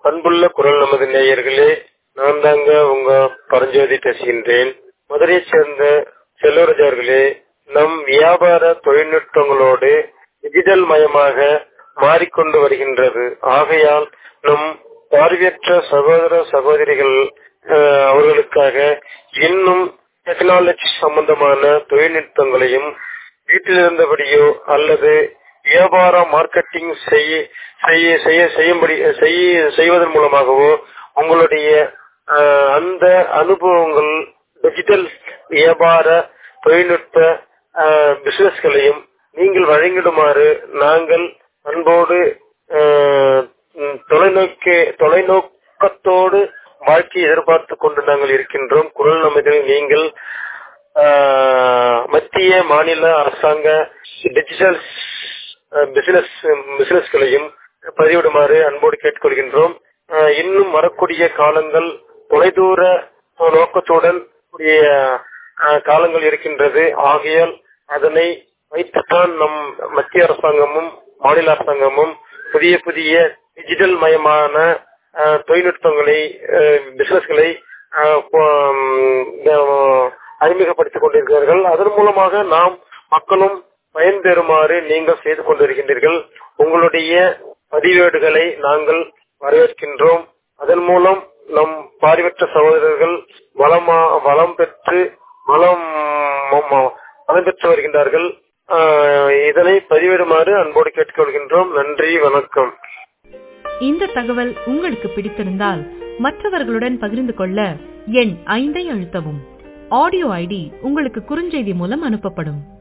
அன்புள்ள குரல் நமது நேயர்களே நான் தாங்க உங்க பரஞ்சோதி பேசுகின்றேன் மதுரையைச் சேர்ந்த செல்வராஜ் அவர்களே நம் வியாபார தொழில்நுட்பங்களோடு டிஜிட்டல் மயமாக மாறிக்கொண்டு வருகின்றது ஆகையால் நம் பார்வையற்ற சகோதர சகோதரிகள் அஹ், அவர்களுக்காக இன்னும் டெக்னாலஜி சம்பந்தமான தொழில்நுட்பங்களையும் வீட்டிலிருந்தபடியோ அல்லது வியாபார மார்க்கெட்டிங் செய்ய செய்ய செய்ய செய்யும்படி செய்ய செய்வதன் மூலமாகவோ உங்களுடைய அஹ், அந்த அனுபவங்கள் டிஜிட்டல் வியாபார தொழில்நுட்ப பிசினஸ்களையும் நீங்கள் வழங்கிடுமாறு நாங்கள் அன்போடு அஹ், ம், தொலைநோக்கி தொலைநோக்கத்தோடு வாழ்க்கை எதிர்பார்த்து கொண்டு நாங்கள் இருக்கின்றோம் குரல் நமதில் நீங்கள் ஆஹ், மத்திய மாநில அரசாங்க டிஜிட்டல் பிசினஸ் பிசினஸ்களையும் பதிவிடுமாறு அன்போடு கேட்டுக்கொள்கின்றோம் ஆஹ், இன்னும் வரக்கூடிய காலங்கள் தொலைதூர நோக்கத்துடன் கூடிய ஆஹ், காலங்கள் இருக்கின்றது ஆகையால் அதனை வைத்துத்தான் நம் மத்திய அரசாங்கமும் மாநில அரசாங்கமும் புதிய புதிய டிஜிட்டல் மயமான ஆஹ், தொழில்நுட்பங்களை பிசினஸ்களை அறிமுகப்படுத்திக் கொண்டிருக்கிறார்கள் அதன் மூலமாக நாம் மக்களும் பயன்பெறுமாறு நீங்கள் செய்து கொண்டிருக்கின்றீர்கள் உங்களுடைய பதிவேடுகளை நாங்கள் வரவேற்கின்றோம் அதன் மூலம் நம் பார்வையற்ற சகோதரர்கள் வளமா வளம் பெற்று வளம் ம- வளம் பெற்று வருகின்றார்கள் ஆஹ், இதனை பதிவிடுமாறு அன்போடு கேட்டுக்கொள்கின்றோம் நன்றி வணக்கம் இந்த தகவல் உங்களுக்கு பிடித்திருந்தால் மற்றவர்களுடன் பகிர்ந்து கொள்ள எண் ஐந்தை அழுத்தவும் ஆடியோ ஐடி உங்களுக்கு குறுஞ்செய்தி மூலம் அனுப்பப்படும்